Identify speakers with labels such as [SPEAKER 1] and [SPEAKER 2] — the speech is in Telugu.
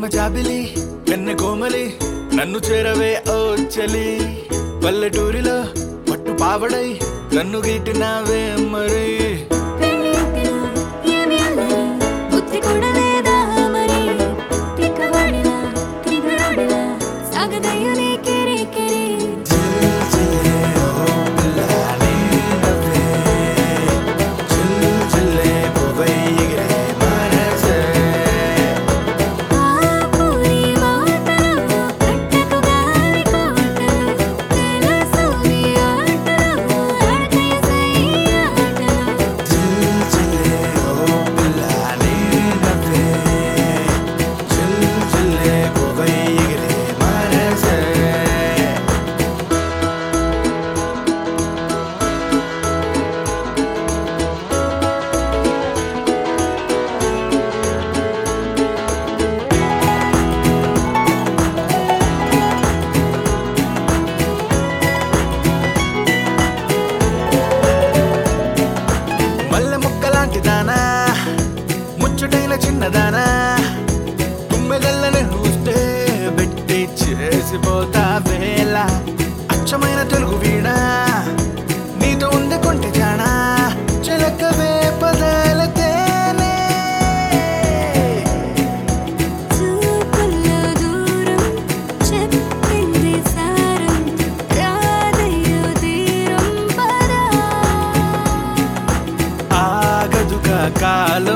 [SPEAKER 1] ప్రేమ జాబిలి కన్నె కోమలి నన్ను చేరవే ఓ చలి పల్లెటూరిలో పట్టు పావడై నన్ను గీటినావే మరి
[SPEAKER 2] పెళ్ళింటిలో ఏమి అల్లరి, బుద్ధి కూడా లేదా మరి తిక్కవాడిలా, తింగరోడిలా, సాగదయ్యో నీ కిరి కిరి. ఆ పూరి మాటలో కట్టకు గాలి కోటలు, తెలుసు నీ ఆటలు, ఆడతాయి సై ఆటలు.
[SPEAKER 1] మల్లె ముక్కలాంటి దానా ముచ్చటైన చిన్నదానా తుమ్మెదల్లని చూస్తే పెట్టి చేసిపోతా వేళ అచ్చమైన తెలుగు వీణ నీతో ఉండే కొంటె జానా చిలకవే పదాల తేనే
[SPEAKER 2] చూపుల్లో దూరం చెప్పింది సారం రాదయ్యో తీరం పరా
[SPEAKER 1] ఆగదుగా కాలం